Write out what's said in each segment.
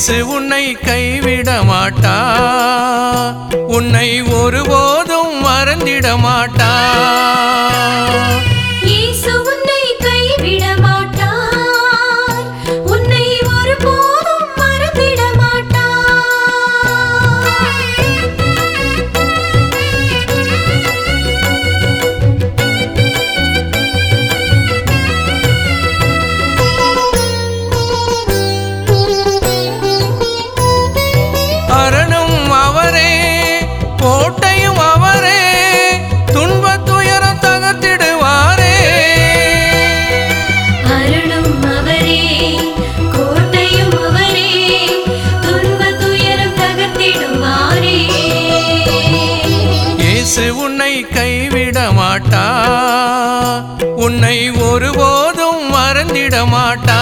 இயேசு உன்னை கைவிட மாட்டா உன்னை ஒருபோதும் மறந்திட மாட்டா இயேசு உன்னை கைவிட மாட்டார் உன்னை ஒருபோதும் மறந்திட மாட்டார் அரணும் அவரே கோட்டையும் அவரே துன்பத் துயரம் தகர்த்திடுவாரே அருளும் அவரே கோட்டையும் அவரே துன்பத் துயரம் தகர்த்திடுவாரே இயேசு உன்னை கைவிட மாட்டா உன்னை ஒருபோதும் மறந்திட மாட்டா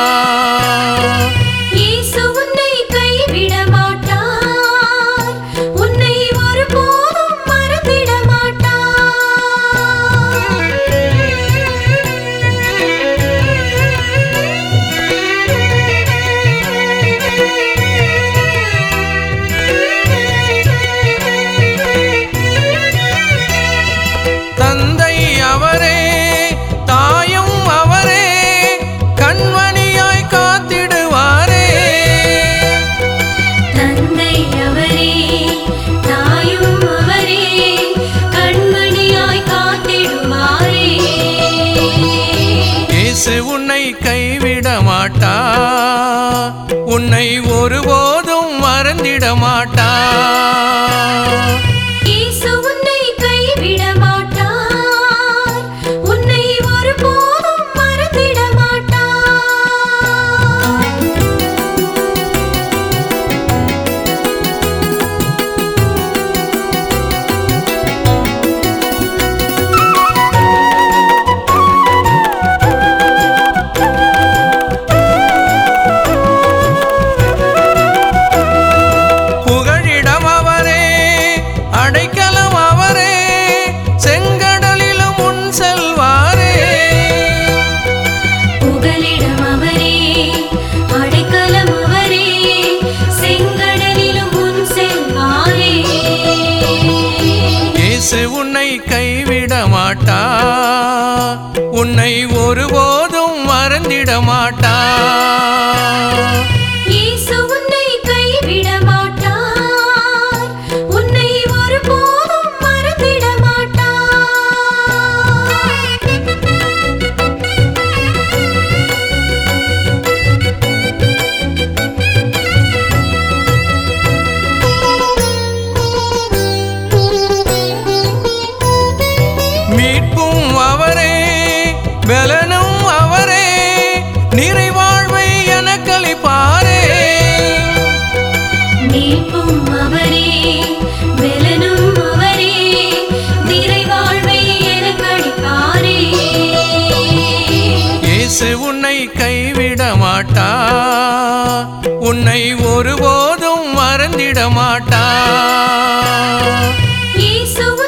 இயேசு உன்னை கைவிட மாட்டார் உன்னை ஒருபோதும் மறந்திட தந்தை அவரே தாயும் அவரே கண்மணியாய் காத்திடுவாரே தந்தை அவரே தாயும் அவரே கண்மணியாய் காத்திடுவாரே இயேசு உன்னை கைவிட மாட்டா உன்னை ஒருபோதும் மறந்திட மாட்டா இயேசு உன்னை கைவிட மாட்டார் உன்னை ஒருபோதும் மறந்திட மாட்டார் புகழிடம் அவரே அடைக்கலம் அவரே செங்கடலிலும் முன் செல்வாரே புகலிடம் அவரே அடைக்கலம் அவரே செங்கடலிலும் முன் செல்வாரே இயேசு உன்னை கைவிட மாட்டா உன்னை ஒருபோதும் மறந்திட மாட்டா இயேசு உன்னை கைவிட மாட்டார் உன்னை ஒருபோதும் மறந்திட மாட்டார் மீட்பும் அவரே பலனும் அவரே நிறைவாழ்வை எனக்களிப்பாரே மீட்பும் அவரே பெலனும் அவரே நிறைவாழ்வை எனக் அளிப்பாரே இயேசு உன்னை கைவிட மாட்டா உன்னை ஒருபோதும் மறந்திட மாட்டா இயேசு